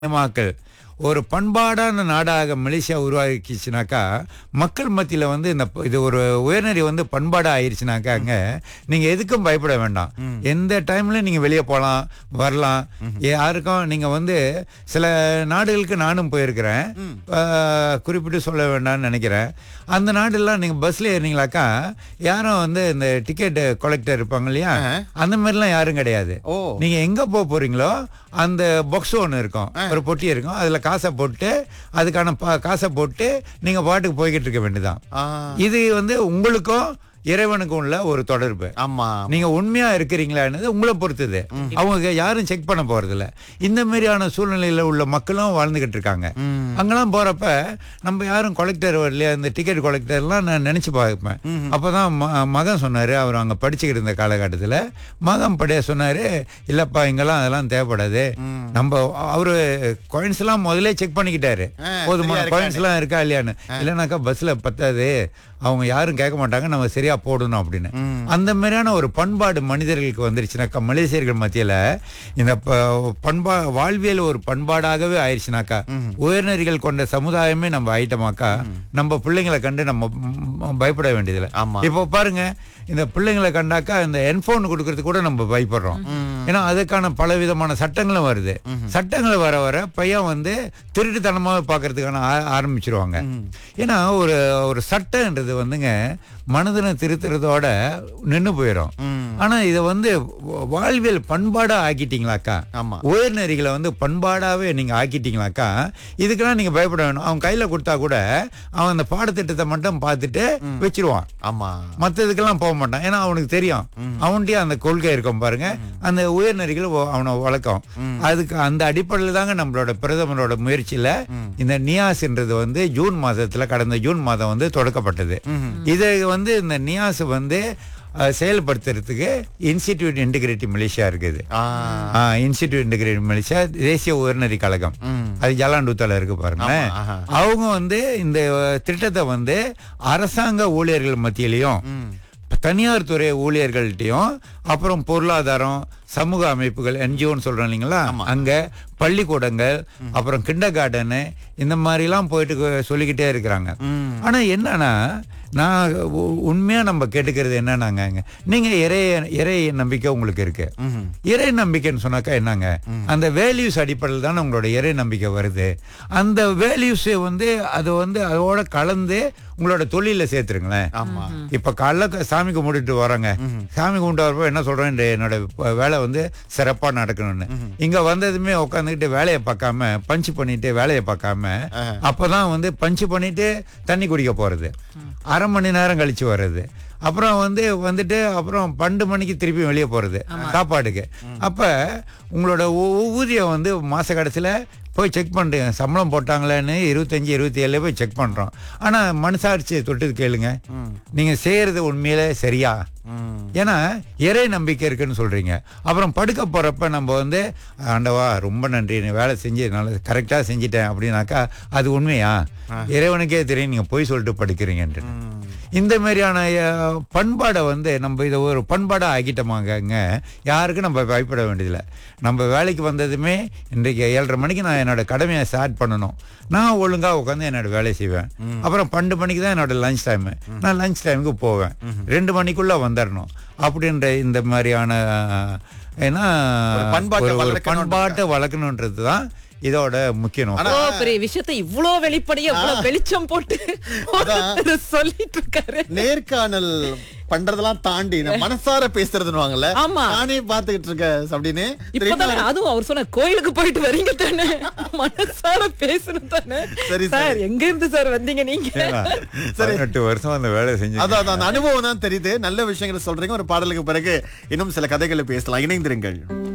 மக்கள் ஒரு பண்பாடான நாடாக மலேசியா உருவாக்கிச்சுனாக்கா மக்கள் மத்தியில வந்து இந்த ப- இது ஒரு உயர்நெறி வந்து பண்பாடா ஆயிருச்சுனாக்கா அங்க நீங்க எதுக்கும் பயப்பட வேண்டாம் எந்த டைம்ல நீங்க வெளியே போகலாம் வரலாம் யாருக்கும் நீங்க வந்து சில நாடுகளுக்கு நானும் போயிருக்கிறேன் ஆஹ், குறிப்பிட்டு சொல்ல வேண்டாம்னு நினைக்கிறேன் அந்த நாடெல்லாம் நீங்க பஸ்ல ஏறினீங்களாக்கா யாரும் வந்து இந்த டிக்கெட் கொலெக்டர் இருப்பாங்க இல்லையா அந்த மாதிரிலாம் யாரும் கிடையாது ஓ நீங்க எங்க போக போறீங்களோ அந்த பாக்ஸ் ஒன்று இருக்கும் ஒரு பொட்டி இருக்கும் அதுல காசை போட்டு அதுக்கான பா- காசை போட்டு நீங்க பாட்டுக்கு போய்கிட்டு இருக்க வேண்டியதான் ஆ, இது வந்து உங்களுக்கும் இறைவனுக்கும் உள்ள ஒரு தொடர்பு ஆமா நீங்க உண்மையா இருக்கிறீங்களான்னு உங்களை பொறுத்தது அவங்க யாரும் செக் பண்ண போறது இல்ல இந்த மாதிரியான சூழ்நிலையில உள்ள மக்களும் வாழ்ந்துகிட்டு இருக்காங்க அங்கெல்லாம் போறப்ப நம்ம யாரும் கொலெக்டர் வரலையா இந்த டிக்கெட் கொலெக்டர்லாம் நான் நினைச்சு பார்ப்பேன் அப்பதான் ம- மகன் சொன்னாரு அவர் அங்க படிச்சுக்கிட்டு இருந்த காலகட்டத்துல மகன் படைய சொன்னாரு இல்லப்பா இங்கெல்லாம் அதெல்லாம் தேவைப்படாது நம்ம அவரு coins எல்லாம் முதல்ல செக் பண்ணிக்கிட்டாரு ஆ, போதுமான சரியா coins எல்லாம் இருக்கா இல்லையான்னு இல்லைனாக்கா பஸ்ல பத்தாது அவங்க யாரும் கேட்க மாட்டாங்க நம்ம சரியா போடணும் அப்படின்னு அந்த மாதிரியான ஒரு பண்பாடு மனிதர்களுக்கு வந்துருச்சுனாக்கா மலேசியர்கள் மத்தியில இந்த ப- பண்பா வாழ்வியல் ஒரு பண்பாடாகவே ஆயிடுச்சுனாக்கா உயர்நெறிகள் கொண்ட சமுதாயமே நம்ம ஆயிட்டமாக்கா நம்ம பிள்ளைங்களை கண்டு நம்ம ம், பயப்பட வேண்டியதில்லை ஆமா. இப்போ பாருங்க இந்த பிள்ளைங்களை கண்டாக்கா இந்த என்ஃபோன் கொடுக்கறது கூட நம்ம பயப்படுறோம் ஏன்னா அதுக்கான பல விதமான சட்டங்களும் வருது சட்டங்கள் வர வர பையன் வந்து திருட்டுத்தனமாக பார்க்கறதுக்கான ஆ- ஆரம்பிச்சிருவாங்க ஏன்னா ஒரு ஒரு சட்டம்ன்றது வந்துங்க மனதினை திருத்துறதோட நின்று போயிடும் ஆனா இதை வந்து வா- வாழ்வியல் பண்பாடா ஆக்கிட்டீங்களாக்கா ஆமா. உயர்நெறிகளை வந்து பண்பாடாவே நீங்க ஆக்கிட்டீங்களாக்கா இதுக்கெல்லாம் நீங்க பயப்பட வேணும் அவன் கையில கொடுத்தா கூட அவன் அந்த பாடத்திட்டத்தை மட்டும் பார்த்துட்டு வச்சிருவான் ஆமா மற்றதுக்கெல்லாம் போக மாட்டான் ஏன்னா அவனுக்கு தெரியும் அவன்கிட்டயே அந்த கொள்கை இருக்கும் பாருங்க அந்த உயர்நெறிகள் ஒ- அவனை வளர்க்கும் அதுக்கு அந்த அடிப்படையில் தாங்க நம்மளோட பிரதமரோட முயற்சியில இந்த நியாஸ்ன்றது வந்து ஜூன் மாதத்துல கடந்த ஜூன் மாதம் வந்து தொடக்கப்பட்டது இதை வந்து இந்த நியாஸ் வந்து அஹ், செயல்படுத்துறதுக்கு இன்ஸ்டிடியூட் இன்டிகிரேட்டி மலேசியா இருக்குது ஆ இன்ஸ்டிடியூட் இன்டிகிரேட் மலேசியா தேசிய உயர்நெறி கழகம் அது ஜலாண்டூத்தால இருக்கு பாருங்க ஆமா, ஆஹா. அவங்க வந்து இந்த திட்டத்தை வந்து அரசாங்க ஊழியர்கள் மத்தியிலையும் தனியார் துறை ஊழியர்கள்ட்டையும் அப்புறம் பொருளாதாரம் சமூக அமைப்புகள் என்ஜிஓன்னு சொல்றோம் இல்லைங்களா அங்க பள்ளிக்கூடங்கள் அப்புறம் கிண்டர் கார்டனு இந்த மாதிரிலாம் போயிட்டு கொ- சொல்லிக்கிட்டே இருக்கிறாங்க ஆனா என்னன்னா நான் உ- உண்மையா நம்ம கேட்டுக்கிறது என்னன்னாங்க இங்க, நீங்க இறை இறை நம்பிக்கை உங்களுக்கு இருக்கு இறை நம்பிக்கைன்னு சொன்னாக்கா என்னங்க அந்த வேல்யூஸ் அடிப்படையில் தானே உங்களோட இறை நம்பிக்கை வருது அந்த வேல்யூஸ் வந்து அது வந்து அதோட கலந்து உங்களோட தொழில சேர்த்துருங்களேன் ஆமா இப்ப காலைல க- சாமி கும்பிட்டுட்டு வரோங்க சாமி கும்பிட்டு வரப்போ என்ன சொல்றேன் இந்த என்னோட ப- வேலை வந்து சிறப்பா நடக்கணும்னு இங்க வந்ததுமே உட்காந்துக்கிட்டு வேலையை பார்க்காம பஞ்ச் பண்ணிட்டு வேலையை பார்க்காம அப்பதான் வந்து பஞ்ச் பண்ணிட்டு தண்ணி குடிக்க போறது அரை மணி நேரம் கழிச்சு வர்றது அப்புறம் வந்து வந்துட்டு அப்புறம் பன்னெண்டு மணிக்கு திருப்பி வெளியே போறது சாப்பாடுக்கு அப்ப உங்களோட ஊ- ஊதியம் வந்து மாச கடைசியில போய் செக் பண்ணுறீங்க சம்பளம் போட்டாங்களேன்னு இருபத்தஞ்சி இருபத்தி ஏழுல போய் செக் பண்றோம் ஆனா மனசாட்சி தொட்டு கேளுங்க நீங்க செய்யறது உண்மையிலே சரியா ஏன்னா இறை நம்பிக்கை இருக்குன்னு சொல்றீங்க அப்புறம் படுக்க போறப்ப நம்ம வந்து ஆண்டவா ரொம்ப நன்றி நீ வேலை செஞ்சு நல்லா கரெக்டா செஞ்சிட்டேன் அப்படின்னாக்கா அது உண்மையா இறைவனுக்கே தெரியும் நீங்க போய் சொல்லிட்டு படுக்கிறீங்கன்ட்டு இந்த மாதிரியான அஹ், பண்பாடை வந்து நம்ம இதை ஒரு பண்பாடா ஆக்கிட்டோமாங்க யாருக்கும் நம்ம பயப்பட வேண்டியதில்லை நம்ம வேலைக்கு வந்ததுமே இன்றைக்கு ஏழரை மணிக்கு நான் என்னோட கடமையை ஸ்டார்ட் பண்ணணும் நான் ஒழுங்கா உட்காந்து என்னோட வேலையை செய்வேன் அப்புறம் பன்னெண்டு மணிக்கு தான் என்னோட லஞ்ச் டைம் நான் லஞ்ச் டைமுக்கு போவேன் ரெண்டு மணிக்குள்ள வந்துடணும் அப்படின்ற இந்த மாதிரியான அஹ், ஏன்னா ஒரு பண்பாட்டை ஒரு- ஒரு வளர்க்கணுன்ற- பண்பாட்டை வளர்க்கணுன்றது தான் இதோட முக்கிய நோக்கம் இவ்வளோ பெரிய விஷயத்தை இவ்ளோ வெளிப்படையா இவ்வளவு வெளிச்சம் போட்டு ஒருத்தர் சொல்லிட்டு இருக்காரு நேர்காணல் பண்றதெல்லாம் தாண்டி நான் மனசார பேசுறதுன்னு ஆமா. நானே பாத்துக்கிட்டு இருக்க அப்படின்னு இப்பதானே அதுவும் அவர் சொன்ன கோயிலுக்கு போயிட்டு வரீங்க தானே மனசார பேசணும் தானே சரி, சார் எங்க இருந்து சார் வந்தீங்க நீங்க பதினெட்டு வருஷம் அந்த வேலை செஞ்சு அதான் அதான் அந்த அனுபவம் தான் தெரியுது நல்ல விஷயங்களை சொல்றீங்க ஒரு பாடலுக்கு பிறகு இன்னும் சில கதைகளை பேசலாம் இணைந்திருங்கள்